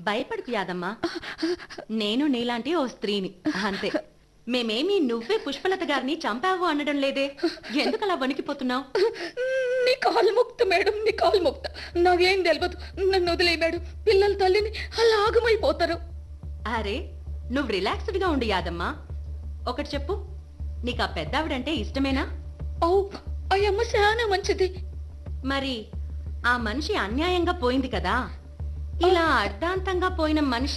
భయపడకు యాదమ్మా నేను నీలాంటి ఓ స్త్రీని అంతే మేమేమి నువ్వే పుష్పలత గారిని చంపావు అనడం లేదే ఎందుకలా వణికిపోతున్నావు నీ కాలు ముక్త మేడం నీ కాలు ముక్త నాకేం తెలియదు నన్ను వదిలే మేడం పిల్లల తల్లిని అలా ఆగమైపోతారు అరే నువ్వు రిలాక్స్డ్ గా ఉండు యాదమ్మా ఒకటి చెప్పు నీకు ఆ పెద్దావిడంటే ఇష్టమేనా అవు అయ్యమ్మ చాలా మంచిది మరి ఆ మనిషి అన్యాయంగా పోయింది కదా ఇలా అర్ధాంతంగా పోయిన మనిషి